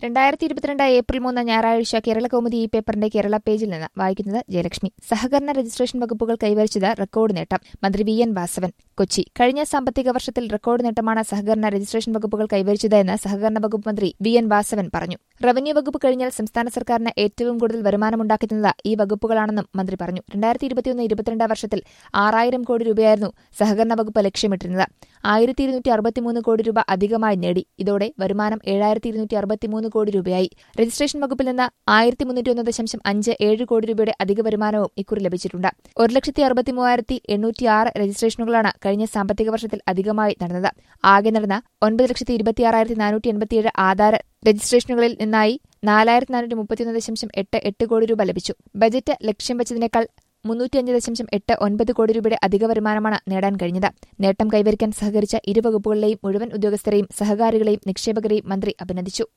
രണ്ടായിരത്തി ഇരുപത്തിരണ്ട് ഏപ്രിൽ മൂന്ന് ഞായറാഴ്ച കേരള കൗമുദി ഈ പേപ്പറിന്റെ കേരള പേജിൽ നിന്ന് വായിക്കുന്നത് ജയലക്ഷ്മി സഹകരണ രജിസ്ട്രേഷൻ വകുപ്പുകൾ കൈവരിച്ചത് റെക്കോർഡ് നേട്ടം മന്ത്രി വി എൻ വാസവൻ കൊച്ചി കഴിഞ്ഞ സാമ്പത്തിക വർഷത്തിൽ റെക്കോർഡ് നേട്ടമാണ് സഹകരണ രജിസ്ട്രേഷൻ വകുപ്പുകൾ കൈവരിച്ചത് എന്ന് സഹകരണ വകുപ്പ് മന്ത്രി വി എൻ വാസവൻ പറഞ്ഞു റവന്യൂ വകുപ്പ് കഴിഞ്ഞാൽ സംസ്ഥാന സർക്കാരിന് ഏറ്റവും കൂടുതൽ വരുമാനമുണ്ടാക്കുന്നത് ഈ വകുപ്പുകളാണെന്നും മന്ത്രി പറഞ്ഞു രണ്ടായിരത്തി ഇരുപത്തിയൊന്ന് ഇരുപത്തിരണ്ട് വർഷത്തിൽ ആറായിരം കോടി രൂപയായിരുന്നു സഹകരണ വകുപ്പ് ലക്ഷ്യമിട്ടിരുന്നത് ആയിരത്തി ഇരുന്നൂറ്റി അറുപത്തിമൂന്ന് കോടി രൂപ അധികമായി നേടി ഇതോടെ വരുമാനം ഏഴായിരത്തി ഇരുന്നൂറ്റി അറുപത്തിമൂന്ന് കോടി രൂപയായി രജിസ്ട്രേഷൻ വകുപ്പിൽ നിന്ന് ആയിരത്തി മുന്നൂറ്റി ഒന്ന് ദശാംശം അഞ്ച് ഏഴ് കോടി രൂപയുടെ അധിക വരുമാനവും ഇക്കുറി ലഭിച്ചിട്ടുണ്ട് ഒരു ലക്ഷത്തി അറുപത്തി മൂവായിരത്തി എണ്ണൂറ്റിയാറ് രജിസ്ട്രേഷനുകളാണ് കഴിഞ്ഞ സാമ്പത്തിക വർഷത്തിൽ അധികമായി നടന്നത് ആകെ നടന്ന ഒൻപത് ലക്ഷത്തി ഇരുപത്തിയാറായിരത്തി നാനൂറ്റി എൺപത്തിയേഴ് ആധാര രജിസ്ട്രേഷനുകളിൽ നിന്നായി നാലായിരത്തി നാനൂറ്റി മുപ്പത്തിയൊന്ന് ദശാംശം എട്ട് എട്ട് കോടി രൂപ ലഭിച്ചു ബജറ്റ് ലക്ഷ്യം വെച്ചതിനേക്കാൾ മുന്നൂറ്റിയഞ്ച് ദശാംശം എട്ട് ഒൻപത് കോടി രൂപയുടെ അധിക വരുമാനമാണ് നേടാൻ കഴിഞ്ഞത് നേട്ടം കൈവരിക്കാൻ സഹകരിച്ച ഇരു വകുപ്പുകളിലെയും മുഴുവൻ ഉദ്യോഗസ്ഥരെയും സഹകാരികളെയും നിക്ഷേപകരെയും മന്ത്രി അഭിനന്ദിച്ചു